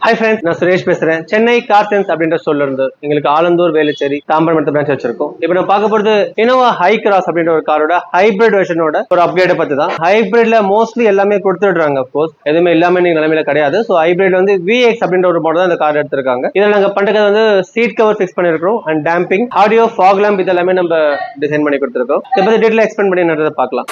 hi friends நான் சுரேஷ் பேசுறேன் Chennai car sense அப்படின்ற சொல்ல இருந்து எங்களுக்கு ஆலந்தூர் வேலுச்சேரி தாம்பரம் பிரான்ச் வச்சிருக்கோம் இப்போ நம்ம பார்க்க போறது இனோவா ஹை கிராஸ் அப்படின்ற ஒரு காரோட ஹைபிரிட் வெர்ஷனோட ஒரு அப்கிரேட பத்தி தான் ஹைபிரிட்ல மோஸ்ட்லி எல்லாமே கொடுத்துடுறாங்க கோர்ஸ் எதுவுமே எல்லாமே நீங்க நிலைமையில கிடையாது ஸோ ஹைபிரிட் வந்து விஎக்ஸ் அப்படின்ற ஒரு மாடல் தான் இந்த கார் எடுத்திருக்காங்க இதில் நாங்க பண்றது வந்து சீட் கவர் ஃபிக்ஸ் பண்ணிருக்கோம் and damping audio fog lamp இது எல்லாமே நம்ம டிசைன் பண்ணி கொடுத்துருக்கோம் இதை பத்தி டீட்டெயில் எக்ஸ்பிளைன் பண்ணி என்னன்றதை பார்க்கலாம்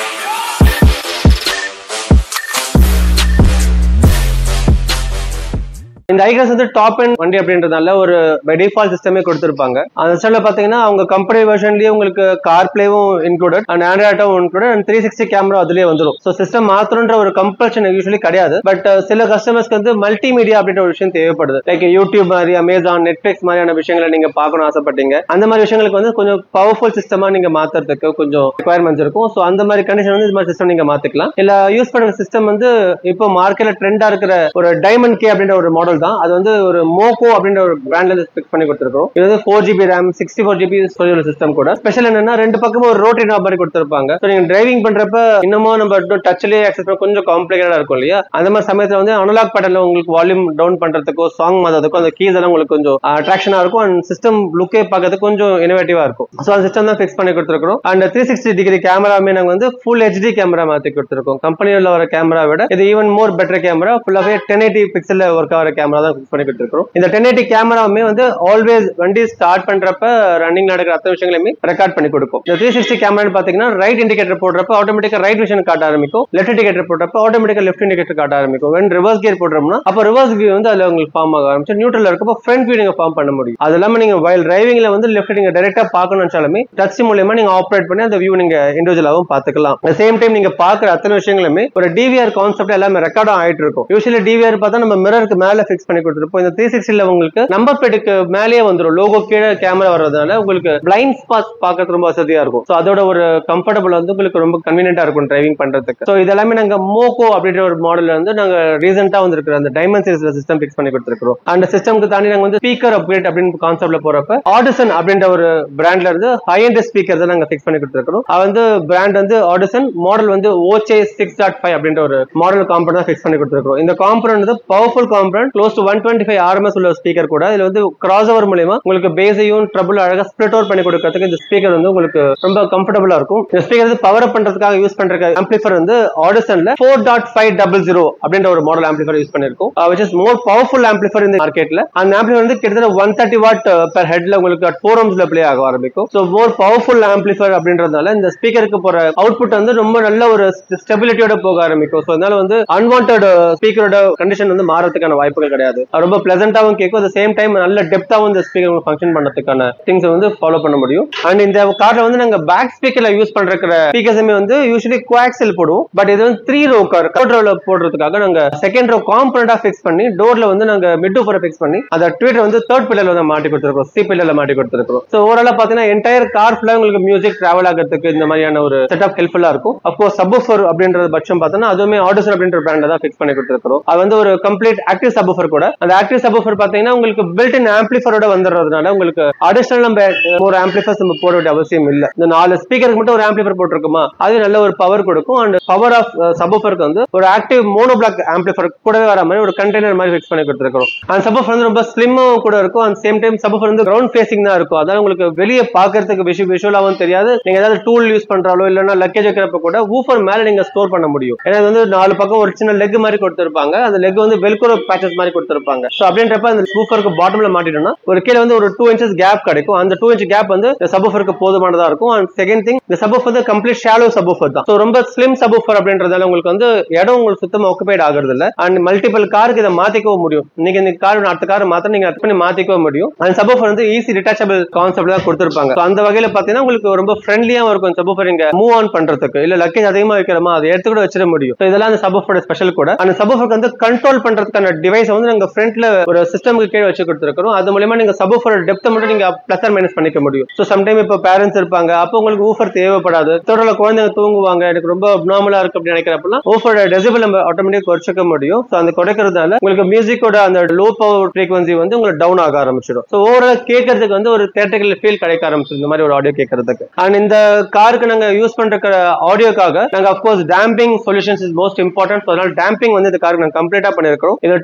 இந்த ஐகாஸ் வந்து டாப் அண்ட் வண்டி அப்படின்றதால ஒரு பை டிஃபால்ட் சிஸ்டமே கொடுத்துருப்பாங்க அந்த சிஸ்டம்ல பாத்தீங்கன்னா அவங்க கம்பெனி வெர்ஷன்லயே உங்களுக்கு கார் பிளேவும் இன்க்ளூடட் அண்ட் ஆண்ட்ராய்டும் included and three sixty camera அதுலயே வந்துடும் ஸோ சிஸ்டம் மாத்தணுன்ற ஒரு கம்பல்ஷன் யூஸ்வலி கிடையாது பட் சில கஸ்டமர்ஸ்க்கு வந்து மல்டிமீடியா அப்படின்ற ஒரு விஷயம் தேவைப்படுது லைக் யூடியூப் மாதிரி அமேசான் நெட்ஃபிளிக்ஸ் மாதிரியான விஷயங்களை நீங்க பார்க்கணும் ஆசைப்பட்டீங்க அந்த மாதிரி விஷயங்களுக்கு வந்து கொஞ்சம் பவர்ஃபுல் சிஸ்டமா நீங்க மாத்துறதுக்கு கொஞ்சம் ரெக்குவயர்மெண்ட்ஸ் இருக்கும் ஸோ அந்த மாதிரி கண்டிஷன் வந்து இந்த மாதிரி சிஸ்டம் நீங்க மாத்திக்கலாம் இல்ல யூஸ் பண்ற சிஸ்டம் வந்து இப்போ மார்க்கெட்ல ட்ரெண்டா இருக்கிற ஒரு டைமண்ட் கே அப்படின்ற ஒரு மாடல் தான் அது வந்து ஒரு மோகோ அப்படின்ற ஒரு பிராண்ட்ல இருந்து பிக் பண்ணி கொடுத்துருக்கோம் இது வந்து four GB RAM sixty four GB storage system கூட ஸ்பெஷல் என்னன்னா ரெண்டு பக்கமும் ஒரு ரோட்டரி நாப் மாதிரி கொடுத்துருப்பாங்க ஸோ நீங்க டிரைவிங் பண்றப்ப இன்னமும் நம்ம டச்லயே ஆக்சஸ் பண்ண கொஞ்சம் காம்ப்ளிகேட்டா இருக்கும் இல்லையா அந்த மாதிரி சமயத்துல வந்து அனலாக் பேட்டர்ல உங்களுக்கு வால்யூம் டவுன் பண்றதுக்கோ சாங் மாதத்துக்கோ அந்த கீஸ் எல்லாம் உங்களுக்கு கொஞ்சம் அட்ராக்ஷனா இருக்கும் அண்ட் சிஸ்டம் லுக்கே பார்க்கறதுக்கு கொஞ்சம் இனோவேட்டிவா இருக்கும் ஸோ அந்த சிஸ்டம் தான் ஃபிக்ஸ் பண்ணி கொடுத்துருக்கோம் அண்ட் த்ரீ சிக்ஸ்டி டிகிரி கேமராமே நாங்க வந்து ஃபுல் ஹெச்டி கேமரா மாத்தி கொடுத்துருக்கோம் கம்பெனியில் வர கேமரா விட இது ஈவன் மோர் பெட்டர் கேமரா ஃபுல்லாவே டென் எயிட்டி பிக்சல்ல ஒர்க் ஆகிற கேமரா தான் ஃபிக்ஸ் பண்ணி கொடுத்துருக்கோம் இந்த டென் எயிட்டி கேமராவுமே வந்து ஆல்வேஸ் வண்டி ஸ்டார்ட் பண்றப்ப ரன்னிங் நடக்கிற அத்தனை விஷயங்களையுமே ரெக்கார்ட் பண்ணி கொடுக்கும் இந்த த்ரீ சிக்ஸ்டி கேமரான்னு பாத்தீங்கன்னா ரைட் இண்டிகேட்டர் போடுறப்ப ஆட்டோமேட்டிக்கா ரைட் விஷன் காட்ட ஆரம்பிக்கும் லெஃப்ட் இண்டிகேட்டர் போடுறப்ப ஆட்டோமேட்டிக்கா லெஃப்ட் இண்டிகேட்டர் காட்ட ஆரம்பிக்கும் வென் ரிவர்ஸ் கியர் போடுறோம்னா அப்போ ரிவர்ஸ் வியூ வந்து அதுல உங்களுக்கு ஃபார்ம் ஆக ஆரம்பிச்சு நியூட்ரல் இருக்கப்போ ஃப்ரண்ட் வியூ நீங்க ஃபார்ம் பண்ண முடியும் அது இல்லாம நீங்க வைல் டிரைவிங்ல வந்து லெஃப்ட் நீங்க டைரக்டா பார்க்கணும் வச்சாலுமே டச் மூலியமா நீங்க ஆப்ரேட் பண்ணி அந்த வியூ நீங்க இண்டிவிஜுவலாகவும் பார்த்துக்கலாம் அட் சேம் டைம் நீங்க பாக்குற அத்தனை விஷயங்களுமே ஒரு டிவிஆர் கான்செப்ட் எல்லாமே ரெக்கார்டும் ஆயிட்டு இருக்கும் யூஸ்வலி டிவிஆர் பார்த்தா நம்ம மிரருக்கு மேல ஃபிக்ஸ் பண்ணி கொடுத்துருப்போம் இந்த த்ரீ சிக்ஸ்டில உங்களுக்கு நம்பர் பிளேட்டுக்கு மேலேயே வந்துடும் லோகோ கீழே கேமரா வர்றதுனால உங்களுக்கு பிளைண்ட் ஸ்பாட்ஸ் பார்க்கறது ரொம்ப வசதியா இருக்கும் ஸோ அதோட ஒரு கம்ஃபர்டபுள் வந்து உங்களுக்கு ரொம்ப கன்வீனியன்டா இருக்கும் டிரைவிங் பண்றதுக்கு ஸோ இதெல்லாமே நாங்க மோகோ அப்படின்ற ஒரு மாடல் வந்து நாங்க ரீசெண்டா வந்திருக்கிற அந்த டைமண்ட் சீரிஸ்ல சிஸ்டம் ஃபிக்ஸ் பண்ணி கொடுத்துருக்கோம் அந்த சிஸ்டம்க்கு தாண்டி நாங்க வந்து ஸ்பீக்கர் அப்கிரேட் அப்படின்னு கான்செப்ட்ல போறப்ப ஆடிசன் அப்படின்ற ஒரு பிராண்ட்ல இருந்து ஹை அண்ட் ஸ்பீக்கர் தான் நாங்க ஃபிக்ஸ் பண்ணி கொடுத்துருக்கோம் அது வந்து பிராண்ட் வந்து ஆடிசன் மாடல் வந்து ஓச்சே சிக்ஸ் டாட் ஃபைவ் அப்படின்ற ஒரு மாடல் காம்பனண்ட் தான் ஃபிக்ஸ் பண்ணி கொடுத்துருக்கோம் இந்த காம்பனண்ட் வந்து powerful component close to one twenty five RMS உள்ள ஸ்பீக்கர் கூட இதுல வந்து கிராஸ் ஓவர் மூலியமா உங்களுக்கு பேஸையும் ட்ரபிள் அழகா ஸ்பிளிட் அவுட் பண்ணி கொடுக்கறதுக்கு இந்த ஸ்பீக்கர் வந்து உங்களுக்கு ரொம்ப கம்ஃபர்டபுளா இருக்கும் இந்த ஸ்பீக்கர் வந்து பவர் அப் பண்றதுக்காக யூஸ் பண்ற ஆம்பிளிஃபர் வந்து ஆடிசன்ல four dot five double zero அப்படின்ற ஒரு மாடல் ஆம்பிளிஃபர் யூஸ் பண்ணிருக்கும் which is more powerful amplifier இந்த மார்க்கெட்ல அந்த ஆம்பிளிஃபர் வந்து கிட்டத்தட்ட ஒன் தேர்ட்டி வாட் பெர் ஹெட்ல உங்களுக்கு ஃபோர் ரூம்ஸ்ல பிளே ஆக ஆரம்பிக்கும் ஸோ மோர் பவர்ஃபுல் ஆம்பிளிஃபர் அப்படின்றதுனால இந்த ஸ்பீக்கருக்கு போற அவுட்புட் வந்து ரொம்ப நல்ல ஒரு ஸ்டெபிலிட்டியோட போக ஆரம்பிக்கும் ஸோ அதனால வந்து அன்வான்ட் ஸ்பீக்கரோட கண்டிஷன் வந்து மாறதுக்கான வாய்ப்புகள் கிடையாது அது ரொம்ப பிளசண்டாவும் கேட்கும் அட் சேம் டைம் நல்ல டெப்தாவும் இந்த ஸ்பீக்கர் ஃபங்க்ஷன் பண்ணதுக்கான திங்ஸ் வந்து ஃபாலோ பண்ண முடியும் அண்ட் இந்த கார்ல வந்து நாங்க பேக் ஸ்பீக்கர்ல யூஸ் பண்ற ஸ்பீக்கர்ஸுமே வந்து யூஸ்வலி கோஆக்சல் போடுவோம் பட் இது வந்து த்ரீ ரோ கார் தேர்ட் ரோல போடுறதுக்காக நாங்க செகண்ட் ரோ காம்பனண்டா ஃபிக்ஸ் பண்ணி டோர்ல வந்து நாங்க மிட் டூஃபரை ஃபிக்ஸ் பண்ணி அந்த ட்வீட்டர் வந்து தேர்ட் பில்லர்ல வந்து மாட்டி கொடுத்துருக்கோம் சி பில்லர்ல மாட்டி கொடுத்துருக்கோம் ஸோ ஓவராலா பாத்தீங்கன்னா என்டையர் கார் ஃபுல்லா உங்களுக்கு மியூசிக் டிராவல் ஆகிறதுக்கு இந்த மாதிரியான ஒரு செட்டப் ஹெல்ப்ஃபுல்லா இருக்கும் அப்கோர்ஸ் சப்ஃபர் அப்படின்ற பட்சம் பார்த்தோம்னா அதுவுமே ஆடிசன் அப்படின்ற பிராண்ட்ல தான் ஃபிக்ஸ் பண்ணி கொடுத்துருக்கோம் அது வந்து ஒரு கம்ப்ளீட் ஆக்டிவ் சப்ஃபர் கூட அந்த ஆக்டிவ் சப்ஃபர் பாத்தீங்கன்னா உங்களுக்கு பில்ட் இன் ஆம்பிளிஃபரோட வந்துடுறதுனால உங்களுக்கு அடிஷனல் நம்ம ஒரு ஆம்பிளிஃபர்ஸ் நம்ம போட வேண்டிய அவசியம் இல்ல இந்த நாலு ஸ்பீக்கருக்கு மட்டும் ஒரு ஆம்பிளிஃபர் போட்டிருக்குமா அது நல்ல ஒரு பவர் கொடுக்கும் அண்ட் பவர் ஆஃப் சப்ஃபருக்கு வந்து ஒரு ஆக்டிவ் மோனோ பிளாக் ஆம்பிளிஃபர் கூடவே வர மாதிரி ஒரு கண்டெய்னர் மாதிரி ஃபிக்ஸ் பண்ணி கொடுத்துருக்கோம் அந்த சப்ஃபர் வந்து ரொம்ப ஸ்லிம்மும் கூட இருக்கும் அண்ட் சேம் டைம் சப்ஃபர் வந்து கிரவுண்ட் ஃபேசிங் தான் இருக்கும் அதாவது உங்களுக்கு வெளியே பாக்குறதுக்கு விஷு விஷுவலாவும் தெரியாது நீங்க ஏதாவது டூல் யூஸ் பண்றாலோ இல்லைன்னா லக்கேஜ் வைக்கிறப்ப கூட ஊஃபர் மேல நீங்க ஸ்டோர் பண்ண முடியும் ஏன்னா இது வந்து நாலு பக்கம் ஒரு சின்ன லெக் மாதிரி கொடுத்துருப்பாங்க அந்த லெக் வந்து வெல்குரோ பேச்சஸ் மாதிரி கொடுத்துருப்பாங்க ஸோ அப்படின்றப்ப அந்த ஊஃபருக்கு பாட்டம்ல மாட்டிட்டோம்னா ஒரு கீழே வந்து ஒரு டூ இன்ச்சஸ் கேப் கிடைக்கும் அந்த டூ இன்ச் கேப் வந்து இந்த சப்ஃபருக்கு போதுமானதா இருக்கும் அண்ட் செகண்ட் திங் இந்த சப்ஃபர் வந்து கம்ப்ளீட் ஷாலோ சப்ஃபர் தான் ஸோ ரொம்ப ஸ்லிம் சப்ஃபர் அப்படின்றதால உங்களுக்கு வந்து இடம் உங்களுக்கு சுத்தமா ஆக்குபைட் ஆகுறது இல்ல அண்ட் மல்டிபிள் காருக்கு இதை மாத்திக்கவும் முடியும் நீங்க இந்த கார் அடுத்த கார் மாத்த நீங்க அடுத்த பண்ணி மாத்திக்கவும் முடியும் அந்த சப்ஃபர் வந்து ஈஸி டிட்டாச்சபிள் கான்செப்ட் தான் கொடுத்துருப்பாங்க So அந்த வகையில பாத்தீங்கன்னா உங்களுக்கு ரொம்ப ஃப்ரெண்ட்லியாவும் இருக்கும் சப்ஃபர் இங்க மூவ் ஆன் பண்றதுக்கு இல்ல லக்கேஜ் அதிகமா வைக்கிறோமா அதை எடுத்து கூட வச்சிட முடியும் So இதெல்லாம் அந்த சப்ஃபரோட ஸ்பெஷல் கூட அந்த சப்ஃபருக்கு வந்து கண்ட்ரோல் பண்றதுக்கான டிவைஸ் வந்து நாங்க ஃப்ரண்ட்ல ஒரு சிஸ்டம்க்கு கீழே வச்சு கொடுத்துருக்கோம் அது மூலமா நீங்க சப்ஃபரோட டெப்த் மட்டும் நீங்க பிளஸ் ஆர் மைனஸ் பண்ணிக்க முடியும் ஸோ சம்டைம் இப்போ பேரண்ட்ஸ் இருப்பாங்க அப்போ உங்களுக்கு ஊஃபர் தேவைப்படாது தொடர்ல குழந்தைங்க தூங்குவாங்க எனக்கு ரொம்ப நார்மலா இருக்கு அப்படின்னு நினைக்கிறப்பெல்லாம் ஊஃபரோட டெசிபிள் நம்ம ஆட்டோமேட்டிக் குறைச்சிக்க முடியும் ஸோ அந்த குறைக்கிறதுனால உங்களுக்கு மியூசிக்கோட அந்த லோ பவர் ஃப்ரீக்வன்சி வந்து உங்களுக்கு டவுன் ஆக ஆரம்பிச்சிடும் ஸோ ஓவரால் கேட்கறதுக்கு வந்து ஒரு தேட்டரிக்கல் ஃபீல் கிடைக்க ஆரம்பிச்சிடும் இந்த மாதிரி ஒரு ஆடியோ கேட்கறதுக்கு அண்ட் இந்த காருக்கு நாங்க யூஸ் பண்ற ஆடியோக்காக நாங்க of course damping solutions is most important அதனால டேம்பிங் வந்து இந்த காருக்கு நாங்க கம்ப்ளீட்டா பண்ணிருக்கோம் இது டூ லேயர்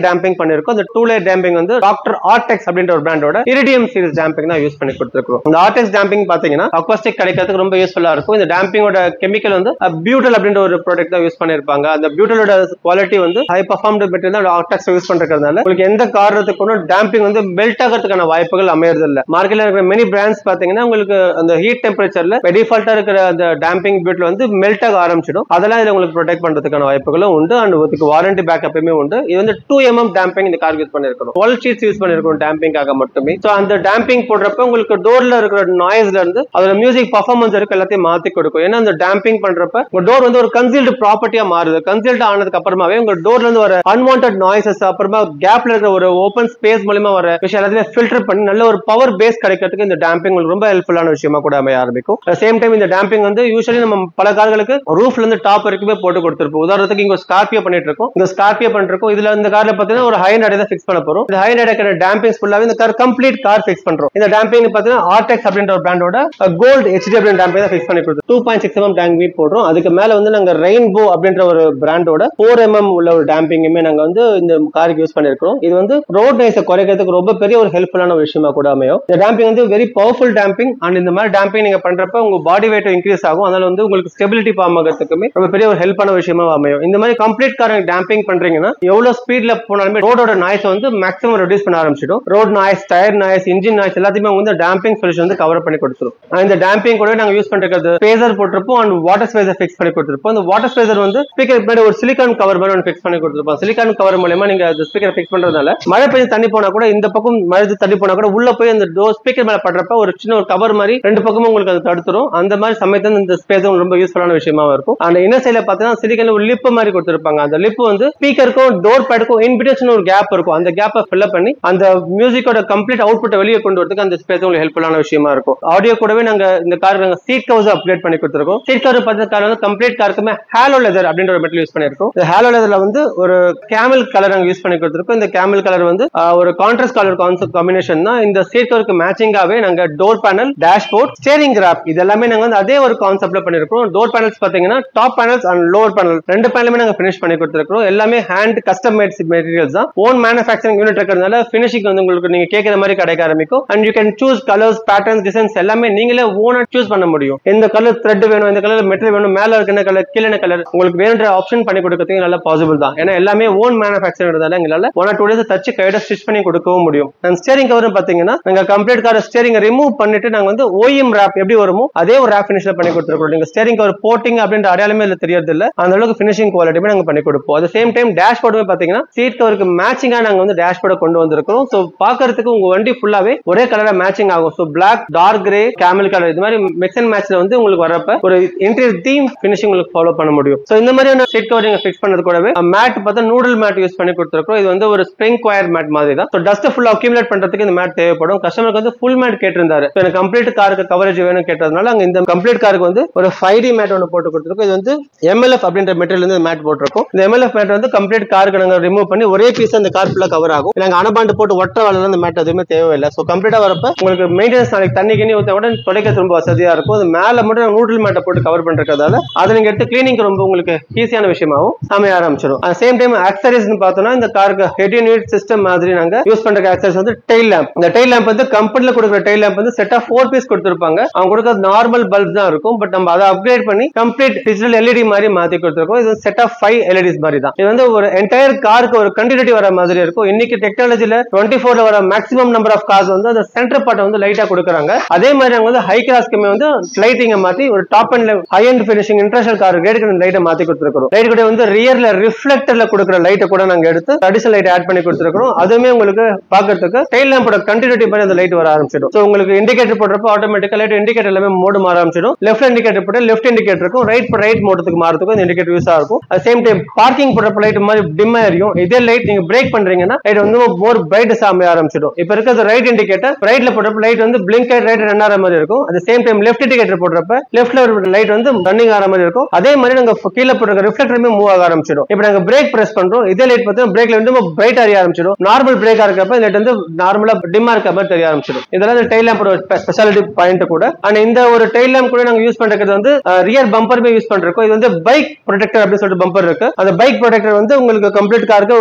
டேம்பிங் பண்ணிருக்கோம் அந்த டூ லேயர் டேம்பிங் வந்து டாக்டர் ஆர்டெக்ஸ் அப்படின்ற ஒரு பிராண்டோட இரிடியம் சீரிஸ் டேம்பிங் தான் யூஸ் பண்ணி கொடுத்துருக்கோம் இந்த ஆர்டெக்ஸ் டேம்பிங் பாத்தீங்கன்னா அக்வாஸ்டிக் கிடைக்கிறதுக்கு ரொம்ப யூஸ்ஃபுல்லா இருக்கும் இந்த டேம்பிங்கோட கெமிக்கல் வந்து பியூட்டல் அப்படின்ற ஒரு ப்ராடக்ட் தான் யூஸ் பண்ணிருப்பாங்க அந்த பியூட்டலோட குவாலிட்டி வந்து ஹை பர்ஃபார்ம்டு மெட்டீரியல் தான் ஆர்டெக்ஸ் யூஸ் பண்றதுனால உங்களுக்கு எந்த காரணத்துக்கு டேம்பிங் வந்து மெல்ட் ஆகிறதுக்கான வாய்ப்புகள் அமையறது இல்ல மார்க்கெட்ல இருக்கிற மெனி பிராண்ட்ஸ் பாத்தீங்கன்னா உங்களுக்கு அந்த ஹீட் டெம்பரேச்சர்ல டிஃபால்ட்டா இருக்கிற அந்த டேம்பிங் பியூட்ல வந்து மெல்ட் ஆக ஆரம்பிச்சிடும் அதெல்லாம் இதுல உங்களுக்கு ப்ரொடெக்ட் பண்றதுக்கான வாய்ப்புகளும் உண்டு அண்ட் இதுக்கு வாரண்டி பேக்கப்புமே உண்டு இது வந்து டூ எம்எம் டேம்பிங் இந்த கார் யூஸ் பண்ணிருக்கணும் டுவெல் ஷீட்ஸ் யூஸ் பண்ணிருக்கணும் டேம்பிங்காக மட்டுமே ஸோ அந்த டேம்பிங் போடுறப்ப உங்களுக்கு டோர்ல இருக்கிற நாய்ஸ்ல இருந்து அதோட மியூசிக் பர்ஃபார்மன்ஸ் இருக்கு எல்லாத்தையும் மாத்தி கொடுக்கும் ஏன்னா அந்த டேம்பிங் பண்றப்ப உங்க டோர் வந்து ஒரு கன்சீல்டு ப்ராப்பர்ட்டியா மாறுது கன்சீல்டு ஆனதுக்கு அப்புறமாவே உங்க டோர்ல இருந்து வர அன்வான்ட் நாய்ஸஸ் அப்புறமா கேப்ல இருக்கிற ஒரு ஓப்பன் ஸ்பேஸ் மூலியமா வர விஷயம் எல்லாத்தையும் ஃபில்டர் பண்ணி நல்ல ஒரு பவர் பேஸ் கிடைக்கிறதுக்கு இந்த டேம்பிங் உங்களுக்கு ரொம்ப ஹெல்ப்ஃபுல்லான விஷயமா கூட அமைய ஆரம்பிக்கும் சேம் டைம் இந்த டேம்பிங் வந்து யூஸ்வலி நம்ம பல கார்களுக்கு ரூஃப்ல இருந்து டாப் வரைக்குமே போட்டு கொடுத்துருப்போம் உதாரணத்துக்கு இங்க ஸ்கார்பியோ பண்ணிட்டு இருக்கோம் இந்த ஸ்கார்பியோ பண்ணிருக்கோம் இதுல இந்த கார்ல பாத்தீங்கன்னா ஒரு ஹை நடை தான் ஃபிக்ஸ் பண்ண போறோம் இந்த ஹை நடைக்கிற டேம்பிங்ஸ் ஃபுல்லாவே இந்த கார் கம்ப்ளீட் கார் ஃபிக்ஸ் பண்றோம் இந்த டேம்பிங் பாத்தீங்கன்னா ஆர்டெக்ஸ் அப்படின்ற ஒரு பிராண்டோட கோல்டு ஹெச்டி அப்படின்ற டேம்பிங் தான் ஃபிக்ஸ் பண்ணி கொடுத்தோம் டூ பாயிண்ட் சிக்ஸ் எம்எம் டேங்க் வீட் போடுறோம் அதுக்கு மேல வந்து நாங்க ரெயின்போ அப்படின்ற ஒரு பிராண்டோட ஃபோர் எம்எம் உள்ள ஒரு டேம்பிங்குமே நாங்க வந்து இந்த காருக்கு யூஸ் பண்ணிருக்கோம் இது வந்து ரோட் நைஸை குறைக்கிறதுக்கு ரொம்ப பெரிய ஒரு ஹெல்ப்ஃபுல்லான விஷயமா கூட அமையும் இந்த டேம்பிங் வந்து வெரி பவர்ஃபுல் டேம்பிங் அண்ட் இந்த மாதிரி டேம்பிங் நீங்க பண்றப்ப உங்க பாடி வெயிட் இன்க்ரீஸ் ஆகும் அதனால வந்து உங்களுக்கு ஸ்டெபிலிட்டி ஃபார்ம் ஆகிறதுக்குமே ரொம்ப பெரிய ஒரு ஹெல்ப்பான விஷயமா அமையும் இந்த மாதிரி கம்ப்ளீட் கார் டேம்பிங் பண்றீங்கன்னா எவ்வளவு ஸ்பீட்ல போனாலுமே ரோடோட நாய்ஸ் வந்து மேக்ஸிமம் ரெடியூஸ் பண்ண ஆரம்பிச்சிடும் road noise tyre noise engine noise எல்லாத்தையுமே வந்து டேம்பிங் சொல்யூஷன் வந்து கவர் பண்ணி கொடுத்துரும் ஆனா இந்த டேம்பிங் கூட நாங்க யூஸ் பண்றது ஸ்பேசர் போட்டிருப்போம் அண்ட் வாட்டர் ஸ்பேசர் ஃபிக்ஸ் பண்ணி கொடுத்துருப்போம் அந்த வாட்டர் ஸ்பேசர் வந்து ஸ்பீக்கர் பின்னாடி ஒரு சிலிக்கான் கவர் மாதிரி ஒன்று ஃபிக்ஸ் பண்ணி கொடுத்துருப்போம் சிலிக்கான் கவர் மூலமா நீங்க அந்த ஸ்பீக்கர் ஃபிக்ஸ் பண்றதுனால மழை பெய்ஞ்சு தண்ணி போனா கூட இந்த பக்கம் மழை தண்ணி போனா கூட உள்ள போய் அந்த டோர் ஸ்பீக்கர் மேல படுறப்ப ஒரு சின்ன ஒரு கவர் மாதிரி ரெண்டு பக்கமும் உங்களுக்கு அது தடுத்துரும் அந்த மாதிரி சமயத்துல இந்த ஸ்பேஸ் ரொம்ப யூஸ்ஃபுல்லான விஷயமா இருக்கும் அந்த இன்னர் சைட்ல பாத்தீங்கன்னா சிலிக்கன்ல ஒரு லிப் மாதிரி கொடுத்துருப்பாங்க அந்த லிப் வந்து ஸ்பீக்கருக்கும் டோர் பேடுக்கும் இன்பிடேஷன் ஒரு கேப் இருக்கும் அந்த கேப்பை ஃபில் பண்ணி அந்த மியூசிக்கோட கம்ப்ளீட் அவுட்புட்டை வெளியே கொண்டு வரதுக்கு அந்த ஸ்பேஸ் உங்களுக்கு ஹெல்ப்ஃபுல்லான விஷயமா இருக்கும் ஆடியோ கூடவே நாங்க இந்த கார் நாங்க சீட் கவர்ஸ் அப்டேட் பண்ணி கொடுத்துருக்கோம் சீட் கவர் பார்த்த கார் வந்து கம்ப்ளீட் காருக்குமே ஹேலோ லெதர் அப்படின்ற ஒரு மெட்டல் யூஸ் பண்ணிருக்கோம் இந்த ஹேலோ லெதர்ல வந்து ஒரு கேமல் கலர் நாங்க யூஸ் பண்ணி கொடுத்துருக்கோம் இந்த கேமல் கலர் வந்து ஆஹ், ஒரு கான்ட்ராஸ்ட் கலர் கான்செப்ட் காம்பினேஷன் தான் இந்த சீட் கவருக்கு மேட்சிங்காவே நாங்க door panel dashboard steering grab இது எல்லாமே நாங்க வந்து அதே ஒரு கான்செப்ட்ல பண்ணிருக்கோம் டோர் பேனல்ஸ் பாத்தீங்கன்னா top panels and lower panel ரெண்டு பேனலுமே நாங்க ஃபினிஷ் பண்ணி கொடுத்துருக்கோம் எல்லாமே ஹேண்ட் கஸ்டம் மேட் மெட்டீரியல்ஸ் தான் ஓன் மேனுஃபேக்சரிங் யூனிட் இருக்கிறதுனால ஃபினிஷிங் வந்து உங்களுக்கு நீங்க கேட்கிற மாதிரி கிடைக்க ஆரம்பிக்கும் and you can choose colours patterns designs எல்லாமே நீங்களே ஓனா சூஸ் பண்ண முடியும் எந்த கலர் த்ரெட் வேணும் எந்த கலர் மெட்டீரியல் வேணும் மேல இருக்க கலர் கீழே கலர் உங்களுக்கு வேணுன்ற ஆப்ஷன் பண்ணி கொடுக்கறதுக்கு நல்ல பாசிபிள் தான் ஏன்னா எல்லாமே ஓன் மேனுஃபேக்சரிங்கிறதால எங்களால ஒன் ஆர் டூ டேஸ் தச்சு கையோட ஸ்டிச் பண்ணி கொடுக்கவும் முடியும் அண்ட் ஸ்டேரிங் கவரும் பாத்தீங்கன்னா நாங்க கம்ப்ளீட் கார் ஸ்டேரிங் ரிமூவ் பண்ணிட்டு நாங்க வந்து ஓஎம் ரேப் எப்படி வருமோ அதே ஒரு ரேப் ஃபினிஷ்ல பண்ணி கொடுத்துருக்கோம் நீங்க ஸ்டேரிங் கவர் போட்டிங் அப்படின்ற அடையாளமே இதுல தெரியறது இல்ல அந்த அளவுக்கு ஃபினிஷிங் குவாலிட்டியுமே நாங்க பண்ணி கொடுப்போம் அட் சேம் டைம் டேஷ்போர்டுமே பாத்தீங்கன்னா சீட் கவருக்கு மேட்சிங்கா நாங்க வந்து டேஷ்போர்டை கொண்டு வந்திருக்கோம் ஸோ பாக்குறதுக்கு உங்க வண்டி ஃபுல்லாவே ஒரே கலரா மேட்சிங் ஆகும் so black dark grey camel colour இது மாதிரி மிக்ஸ் அண்ட் மேட்ச்ல வந்து உங்களுக்கு வரப்ப ஒரு இன்டீரியர் தீம் ஃபினிஷிங் உங்களுக்கு ஃபாலோ பண்ண முடியும் ஸோ இந்த மாதிரியான சீட் கவர் நீங்க ஃபிக்ஸ் பண்ணது கூடவே மேட் பார்த்தா நூடல் மேட் யூஸ் பண்ணி கொடுத்துருக்கோம் இது வந்து ஒரு ஸ்ப்ரிங் குவயர் மேட் மாதிரி தான் ஸோ டஸ்ட் ஃபுல் அக்யூமுலேட் பண்றதுக்கு இந்த மேட் தேவைப்படும் கஸ்டமருக்கு வந்து ஃபுல் மேட் கேட்டிருந்தாரு So, எனக்கு கம்ப்ளீட் காருக்கு கவரேஜ் வேணும் கேட்டதுனால அங்க இந்த கம்ப்ளீட் காருக்கு வந்து ஒரு ஃபைவ் டி மேட் ஒன்று போட்டு கொடுத்துருக்கோம் இது வந்து எம்எல்எஃப் அப்படின்ற மெட்டீரியல் வந்து மேட் போட்டிருக்கோம் இந்த எம்எல்எஃப் மேட் வந்து கம்ப்ளீட் காருக்கு நாங்க ரிமூவ் பண்ணி ஒரே பீஸ் அந்த கார் ஃபுல்லா கவர் ஆகும் நாங்க அனபாண்டு போட்டு ஒற்ற வேலை அந்த மேட் எதுவுமே தேவையில்லை ஸோ கம்ப்ளீட்டா வரப்ப உங்களுக்கு மெயின்டெனன்ஸ் நாளைக்கு தண்ணி கிண்ணி ஊற்ற உடனே துடைக்கிறது ரொம்ப வசதியா இருக்கும் அது மேல மட்டும் நூட்ரல் மேட்டை போட்டு கவர் பண்றதால அதை நீங்க எடுத்து கிளீனிங் ரொம்ப உங்களுக்கு ஈஸியான விஷயமாவும் அமைய ஆரம்பிச்சிடும் சேம் டைம் ஆக்சரிஸ் பார்த்தோம்னா இந்த காருக்கு ஹெட் யூனிட் சிஸ்டம் மாதிரி நாங்க யூஸ் பண்ற ஆக்சரிஸ் வந்து டெயில் லேம்ப் இந்த டெயில் லேம்ப் வந்து கம்பெனில கொடுக்குற டெயில் லேம்ப் வந்து செட் ஆஃப் ஃபோர் பீஸ் கொடுத்துருப்பாங்க அவங்க கொடுக்குறது நார்மல் பல்ப் தான் இருக்கும் பட் நம்ம அதை அப்கிரேட் பண்ணி கம்ப்ளீட் டிஜிட்டல் எல்இடி மாதிரி மாத்தி கொடுத்துருக்கோம் இது செட் ஆஃப் ஃபைவ் எல்இடிஸ் மாதிரி தான் இது வந்து ஒரு என்டையர் காருக்கு ஒரு கண்டினியூட்டி வர மாதிரி இருக்கும் இன்னைக்கு டெக்னாலஜில டுவெண்ட்டி ஃபோர்ல வர மேக்ஸிமம் நம்பர் ஆஃப் கார்ஸ் வந்து அந்த சென்டர் பார்ட்டை வந்து லைட்டா கொடுக்குறாங்க அதே மாதிரி அவங்க வந்து ஹை கிளாஸ்க்குமே வந்து லைட்டிங்கை மாத்தி ஒரு top and high and finishing international car rate லைட்டை மாத்தி கொடுத்துருக்கோம் லைட் கூட வந்து ரியர்ல ரிஃப்ளெக்டர்ல கொடுக்குற லைட்டை கூட நாங்க எடுத்து அடிஷனல் லைட் ஆட் பண்ணி கொடுத்துருக்கோம் அதுவுமே உங்களுக்கு பாக்குறதுக்கு டெயில் லேம்போட கண்டினியூட்டி மாதிரி அந்த லைட் வர ஆரம்பிச்சிடும் ஸோ உங்களுக்கு இண்டிகேட்டர் போடுறப்போ ஆட்டோமேட்டிக்கா லைட் இண்டிகேட்டர் எல்லாமே மோடு மாற ஆரம்பிச்சிடும் லெஃப்ட் இண்டிகேட்டர் போட்டு லெஃப்ட் இண்டிகேட்டர் இருக்கும் ரைட் ரைட் மோட்டத்துக்கு மாறதுக்கும் இந்த இண்டிகேட்டர் யூஸ் ஆகும் அது சேம் டைம் பார்க்கிங் போடுறப்ப லைட் மாதிரி டிம் எரியும் இதே லைட் நீங்க பிரேக் பண்றீங்கன்னா லைட் வந்து மோர் பிரைட்னஸ் அமைய ஆரம்பிச்சிடும் இப்போ இருக்கிறது ரைட் இண்டிகேட்டர் ரைட்ல போடுறப்ப லைட் வந்து பிளிங்க் ரைட் ரன் ஆகிற மாதிரி இருக்கும் அது சேம் டைம் லெஃப்ட் இண்டிகேட்டர் போடுறப்ப லெஃப்ட்ல லைட் வந்து ரன்னிங் ஆகிற மாதிரி இருக்கும் அதே மாதிரி நாங்க கீழே போடுற ரிஃப்ளெக்டருமே மூவ் ஆக ஆரம்பிச்சிடும் இப்போ நாங்க பிரேக் பிரஸ் பண்றோம் இதே லைட் பார்த்தா பிரேக்ல வந்து பிரைட் அறிய ஆரம்பிச்சிடும் நார்மல் பிரேக்கா இருக்கப்ப லைட் வந்து நார்மலா டிம்மா இருக்க மாதிரி தெரிய ஆரம்பிச்சிடும் இதெல்லாம் இந்த டெயில் லேம்போட ஸ்பெஷாலிட்டி பாயிண்ட் கூட அண்ட் இந்த ஒரு டெயில் லேம்ப் கூட நாங்க யூஸ் பண்றது வந்து ரியர் பம்பருமே யூஸ் பண்றோம் இது வந்து பைக் ப்ரொடெக்டர் அப்படின்னு சொல்லிட்டு பம்பர் இருக்கு அந்த பைக் ப்ரொடெக்டர் வந்து உங்களுக்கு கம்ப்ளீட் காருக்கு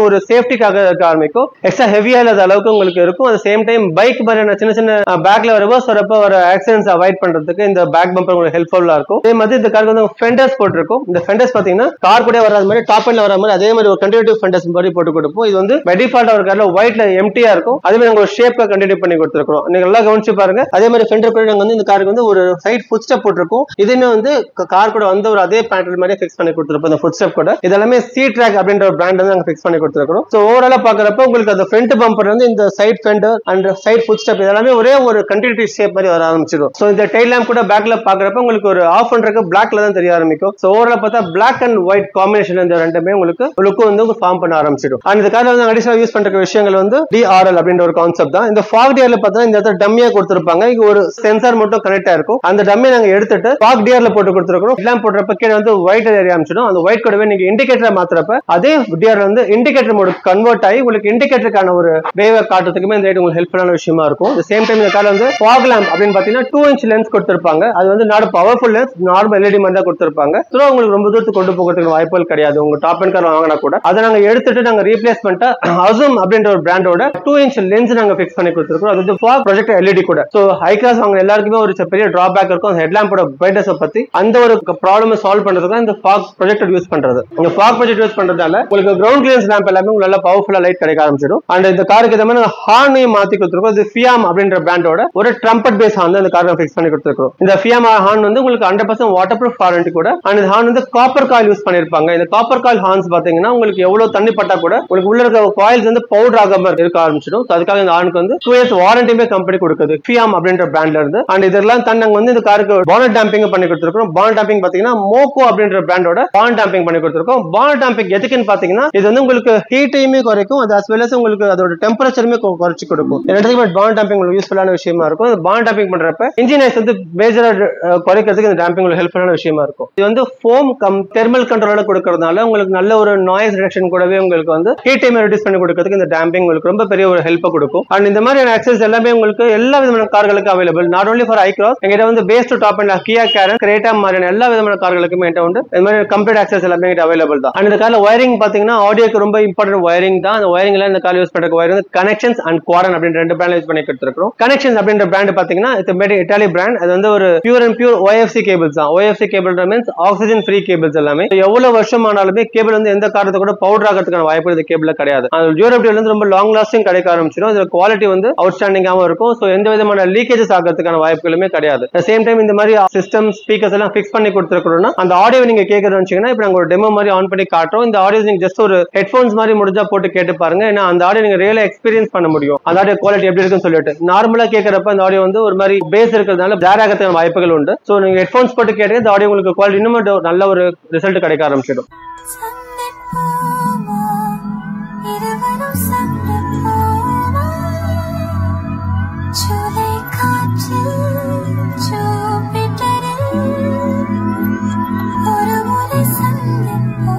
ஒரு சேஃப்டிக்காக இருக்க ஆரம்பிக்கும் எக்ஸ்ட்ரா ஹெவியா இல்லாத அளவுக்கு உங்களுக்கு இருக்கும் at சேம் டைம் பைக் மாதிரியான சின்ன சின்ன பேக்ல ரிவர்ஸ் வரப்ப வர ஆக்சிடென்ட்ஸ் அவாய்ட் பண்றதுக்கு இந்த பேக் பம்பர் உங்களுக்கு ஹெல்ப்ஃபுல்லா இருக்கும் அதே மாதிரி இந்த காருக்கு வந்து ஃபெண்டர்ஸ் போட்டிருக்கும் இந்த ஃபெண்டர்ஸ் பாத்தீங்கன்னா கார் கூட வராத மாதிரி டாப் எண்ட்ல வர மாதிரி அதே மாதிரி ஒரு கண்டினியூட்டிவ் ஃபெண்டர்ஸ் மாதிரி போட்டு கொடுப்போம் இது வந்து பை டிஃபால்ட் ஒரு கார்ல ஒயிட்ல எம்டியா இருக்கும் அதே மாதிரி நாங்க ஒரு ஷேப்ல கண்டினியூ பண்ணி கொடுத்துருக்கோம் நீங்க நல்லா கவனிச்சு பாருங்க அதே மாதிரி ஃபெண்டர் கூட நாங்க வந்து இந்த காருக்கு வந்து ஒரு சைட் ஃபுட் ஸ்டெப் போட்டிருக்கோம் இதுவுமே வந்து கார் கூட வந்து ஒரு அதே பேட்டர்ன் மாதிரி ஃபிக்ஸ் பண்ணி கொடுத்துருப்போம் இந்த ஃபுட் ஸ்டெப் கூட இதெல்லாமே சி ட்ராக் அப்படின்ற ஒரு பிராண்ட் வந்து நாங்க ஃபிக்ஸ் பண்ணி கொடுத்துருக்கோம் ஸோ ஓவராலா பாக்குறப்ப உங்களுக்கு அந்த ஃப்ரண்ட் பம்பர் வந்து இந்த side fender and side foot step இதெல்லாமே ஒரே ஒரு கண்டினியூட்டி ஷேப் மாதிரி வர ஆரம்பிச்சிடும் ஸோ இந்த டெய்ல் லேம்ப் கூட பேக்ல பாக்குறப்ப உங்களுக்கு ஒரு ஆஃப் பண்றதுக்கு பிளாக்ல தான் தெரிய ஆரம்பிக்கும் ஸோ ஓவரால் பார்த்தா பிளாக் அண்ட் ஒயிட் காம்பினேஷன் இந்த ரெண்டுமே உங்களுக்கு லுக்கு வந்து ஃபார்ம் பண்ண ஆரம்பிச்சிடும் அண்ட் இந்த கார்ல வந்து அடிஷனல் யூஸ் பண்ற விஷயங்கள் வந்து டிஆர்எல் அப்படின்ற ஒரு கான்செப்ட் தான் இந்த ஃபாக் டிஆர்ல பார்த்தா இந்த இடத்துல டம்மியா கொடுத்துருப்பாங்க இங்க ஒரு சென்சார் மட்டும் கனெக்ட் ஆயிருக்கும் அந்த டம்மியை நாங்க எடுத்துட்டு ஃபாக் டிஆர்ல போட்டு கொடுத்துருக்கோம் எல்லாம் போடுறப்ப கீழே வந்து ஒயிட் ஏரியா ஆரம்பிச்சிடும் அந்த ஒயிட் கூடவே நீங்க இண்டிகேட்டர் மாத்துறப்ப அதே டிஆர் வந்து இண்டிகேட்டர் மோடு கன்வெர்ட் ஆகி உங்களுக்கு இண்டிகேட்டருக்கான ஒரு வேவை காட்டுறதுக்குமே இந்த உங்களுக்கு ஹெல்ப்ஃபுல்லான விஷயமா இருக்கும் இந்த சேம் டைம் இந்த கார்ல வந்து ஃபாக் லேம்ப் அப்படின்னு பாத்தீங்கன்னா டூ இன்ச் லென்ஸ் கொடுத்திருப்பாங்க அது வந்து not powerful lens normal LED மாதிரி தான் கொடுத்திருப்பாங்க ஸோ உங்களுக்கு ரொம்ப தூரத்துக்கு கொண்டு போகிறதுக்கு வாய்ப்புகள் கிடையாது உங்க டாப் அண்ட் கார் வாங்கினா கூட அதை நாங்க எடுத்துட்டு நாங்க ரீப்ளேஸ் பண்ணிட்டு அசும் அப்படின்ற ஒரு பிராண்டோட டூ இன்ச் லென்ஸ் நாங்க ஃபிக்ஸ் பண்ணி கொடுத்துருக்கோம் அது வந்து ஃபாக் ப்ரொஜெக்ட் எல்இடி கூட ஸோ ஹை கிளாஸ் வாங்க எல்லாருக்குமே ஒரு பெரிய டிராபேக் இருக்கும் அந்த ஹெட்லாம்போட பிரைட்னஸ் பத்தி அந்த ஒரு ப்ராப்ளம் சால்வ் பண்றதுக்கு இந்த ஃபாக் ப்ரொஜெக்டர் யூஸ் பண்றது இந்த ஃபாக் ப்ரொஜெக்ட் யூஸ் பண்றதால உங்களுக்கு கிரவுண்ட் கிளியன்ஸ் லேம்ப் எல்லாமே உங்களுக்கு நல்லா பவர்ஃபுல்லா லைட் கிடைக்க ஆரம்பிச்சிடும் அண்ட் இந்த காருக்கு இந்த மாதிரி ஹார்னையும் மாத்தி கொடுத்துருக்கோம் இது ஃபியாம் அப்படின்ற பிராண்டோட ஒரு ட்ரம்பட் பேஸ் ஹார்ன் இந்த காரை ஃபிக்ஸ் பண்ணி கொடுத்துருக்கோம் இந்த ஃபியாம் ஹார்ன் வந்து உங்களுக்கு hundred percent waterproof warranty கூட அண்ட் இந்த ஹார்ன் வந்து காப்பர் காயில் யூஸ் பண்ணிருப்பாங்க இந்த காப்பர் காயில் ஹார்ன்ஸ் பாத்தீங்கன்னா உங்களுக்கு எவ்வளவு தண்ணி பட்டா கூட உங்களுக்கு உள்ள இருக்க காயில்ஸ் வந்து பவுடர் ஆகாம இருக்க ஆரம்பிச்சிடும் So அதுக்காக இந்த ஹார்னுக்கு வந்து டூ இயர்ஸ் வாரண்டியுமே கம்பெனி கொடுக்குது ஃபியாம் அப்படின்ற பிராண்ட்ல இருந்து அண்ட் இதெல்லாம் தண்ணி நாங்க வந்து இந்த காருக்கு பானட் டாம்பிங் பண்ணி கொடுத்துருக்கோம் பானட் டாம்பிங் பாத்தீங்கன்னா மோகோ அப்படின்ற பிராண்டோட பானட் டாம்பிங் பண்ணி கொடுத்துருக்கோம் பானட் டாம்பிங் எதுக்குன்னு பாத்தீங்கன்னா இது வந்து உங்களுக்கு ஹீட்டையுமே குறைக்கும் அது as well as உங்களுக்கு அதோட டெம்பரேச்சருமே குறைச்சு கொடுக்கும் ரெண்டுத்துக்குமே பானட் டாம்பிங் உங்களுக்கு யூஸ்ஃபுல்லான விஷயமா இருக்கும் இந்த பானட் டாம்பிங் பண்றப்ப இன்ஜின் ஐஸ் வந்து மேஜரா குறைக்கிறதுக்கு இந்த டாம்பிங் உங்களுக்கு ஹெல்ப்ஃபுல்லான விஷயமா இருக்கும் இது வந்து ஃபோம் கம் தெர்மல் கண்ட்ரோலோட கொடுக்கறதுனால உங்களுக்கு நல்ல ஒரு நாய்ஸ் ரிடக்ஷன் கூடவே உங்களுக்கு வந்து ஹீட் டைம் ரெடியூஸ் பண்ணி கொடுக்கறதுக்கு இந்த டாம்பிங் உங்களுக்கு ரொம்ப பெரிய ஒரு ஹெல்ப் கொடுக்கும் அண்ட் இந்த மாதிரியான ஆக்சஸ் எல்லாமே உங்களுக்கு எல்லா விதமான கார்களுக்கு அவைலபிள் நாட் only ஃபார் ஐக்ராஸ் எங்கிட்ட வந்து base to top and Kia Carens Creta மாதிரியான எல்லா விதமான கார்களுக்குமே என்கிட்ட வந்து இந்த மாதிரி கம்ப்ளீட் ஆக்சஸ் எல்லாமே எங்கிட்ட அவைலபிள் தான் அண்ட் இந்த கார்ல ஒயரிங் பாத்தீங்கன்னா ஆடியோக்கு ரொம்ப இம்பார்ட்டன்ட் ஒயரிங் தான் அந்த ஒயரிங் எல்லாம் இந்த கார் யூஸ் பண்ற ஒயரிங் வந்து கனெக்ஷன்ஸ் அண்ட் குவாரன் அப்படின்ற ரெண்டு பிராண்ட் யூஸ் பண்ணி கொடுத்துருக்கோம் கனெக்ஷன்ஸ் அப்படின்ற பிராண்ட் பாத்தீங்கன்னா இது மேட் இட்டாலி பிராண்ட் அது வந்து ஒரு pure and pure OFC cables தான் OFC cable means oxygen free cables எல்லாமே எவ்வளவு வருஷம் ஆனாலுமே கேபிள் வந்து எந்த காரணத்தை கூட பவுடர் ஆகிறதுக்கான வாய்ப்பு இந்த கேபிள்ல கிடையாது அந்த டியூரபிலிட்டி வந்து ரொம்ப லாங் லாஸ்டிங் கிடைக்க ஆரம்பிச்சிடும் இதுல குவாலிட்டி வந்து அவுட்ஸ்டாண்டிங்காகவும் இருக்கும் ஸோ எந்த விதமான லீக்கேஜஸ் ஆகிறதுக்கான வாய்ப்புகளுமே கிடையாது சேம் டைம் இந்த மாதிரி சிஸ்டம் ஸ்பீக்கர்ஸ் எல்லாம் ஃபிக்ஸ் பண்ணி கொடுத்துருக்கோம்னா அந்த ஆடியோ நீங்க கேட்கறதுன்னு வச்சீங்கன்னா இப்போ நாங்க ஒரு டெமோ மாதிரி ஆன் பண்ணி காட்டுறோம் இந்த ஆடியோ நீங்க ஜஸ்ட் ஒரு ஹெட்ஃபோன்ஸ் மாதிரி முடிஞ்சா போட்டு கேட்டு பாருங்க ஏன்னா அந்த ஆடியோ நீங்க ரியலா எக்ஸ்பீரியன்ஸ் பண்ண முடியும் அந்த ஆடியோ குவாலிட்டி எப்படி இருக்குன்னு சொல்லிட்டு நார்மலா கேட்கறப்ப அந்த ஆடியோ வந்து ஒரு மாதிரி பேஸ் இருக்கிறதுனால பிளார் ஆகிறதுக்கான வாய்ப்புகள் உண்டு ஸோ நீங்க ஹெட்ஃபோன்ஸ் போட்டு கேட்டு இந்த ஆடியோ உங்களுக்கு குவாலிட்டி இன்னும் நல்ல ஒரு ரிசல்ட் கிடைக்க ஆரம்பிச்சிடும் சந்திப்போமா இருவரும் சந்திப்போமா ஜூலை காற்றில் ஜூபிட்டரில் ஒரு முறை சந்திப்போமா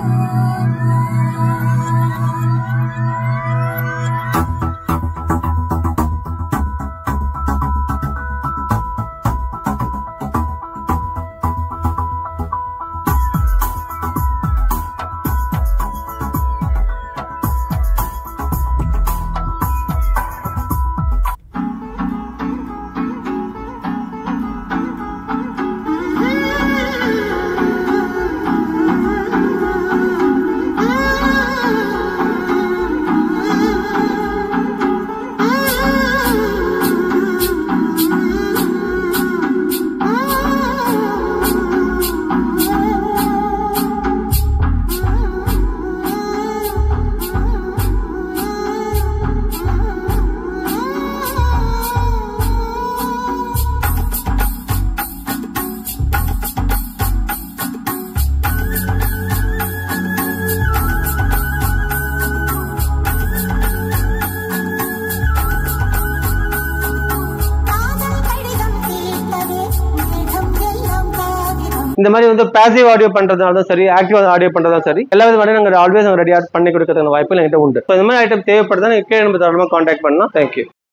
காதல் கடிதம் கேட்டதே மேகம் எல்லாம் காகிதம் இந்த மாதிரி வந்து பாசிவ் ஆடியோ பண்றதாலும் சரி ஆக்டிவ் ஆடியோ பண்றதாலும் சரி எல்லா விதமான நாங்கள் ஆல்வேஸ் ரெடி பண்ணி கொடுக்கறதுக்கான வாய்ப்பு என்கிட்ட உண்டு ஸோ இந்த மாதிரி ஐட்டம் தேவைப்படுதா நீங்கள் கீழே நம்ம தாராளமாக காண்டாக்ட் பண்ணலாம் தேங்க்யூ